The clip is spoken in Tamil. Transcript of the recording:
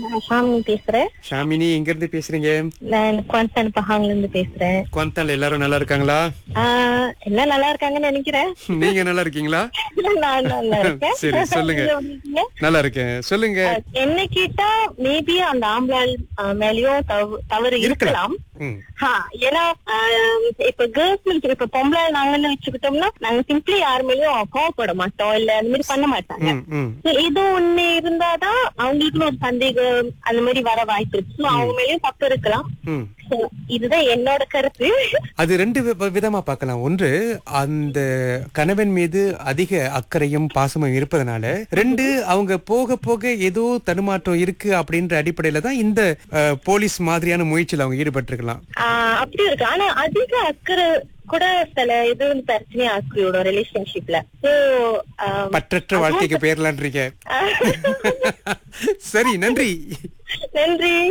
நான் ஷாமினி பேசுறேன் ஷாமினி எங்க இருந்து பேசுறீங்க நான் குவான்சன் பஹாங்ல இருந்து பேசுறேன் குவந்தால் எல்லாரும் நல்லா இருக்காங்களா ஆஹ் எல்லாம் நல்லா இருக்காங்கன்னு நினைக்கிறேன் நீங்க நல்லா இருக்கீங்களா நான் நல்லா இருக்கேன் சரி, சொல்லுங்க. நீங்க எப்படி இருக்கீங்க? நல்லா இருக்கேன் சொல்லுங்க அஹ், என்ன கேட்டா மேபி அந்த ஆம்பளால் அஹ், மேலயும் தவ- தவறு இருக்கலாம் ம், ஹா, ஏன்னா ஆஹ், இப்ப கேர்ள்ஸ் இப்ப பொம்பளை நாங்கன்னு வச்சுக்கிட்டோம்னா நாங்க சிம்பிளி யார் மேலயும் கோவப்பட மாட்டோம் இல்ல அந்த மாதிரி பண்ண மாட்டாங்க ம், ம். So, இது ஒண்ணு இருந்தாதான் அவங்களுக்குன்னு ஒரு சந்தேகம் அந்த மாதிரி வர வாய்ப்பு இருக்கு So, அவங்க மேலயும் தப்பு இருக்கலாம் ம். So, இதுதான் என்னோட கருத்து அது ரெண்டு வி- விதமா பார்க்கலாம் ஒன்று அந்த கணவன் மீது அதிக அக்கறையும் பாசமும் இருப்பதனால ரெண்டு அவங்க போக போக ஏதோ தடுமாற்றம் இருக்கு அப்படின்ற அடிப்படையில தான் இந்த அஹ், போலீஸ் மாதிரியான முயற்சியில் அவங்க ஈடுபட்டிருக்கலாம் ஆஹ் அப்படி இருக்கு ஆனா அதிக அக்கறை கூட சில இது வந்து பிரச்சனையா ஆக்கியோட ரிலேஷன்ஷிப்ல சோ பற்றற்ற வாழ்க்கைக்கு பேரலான்றீங்க சரி நன்றி நன்றி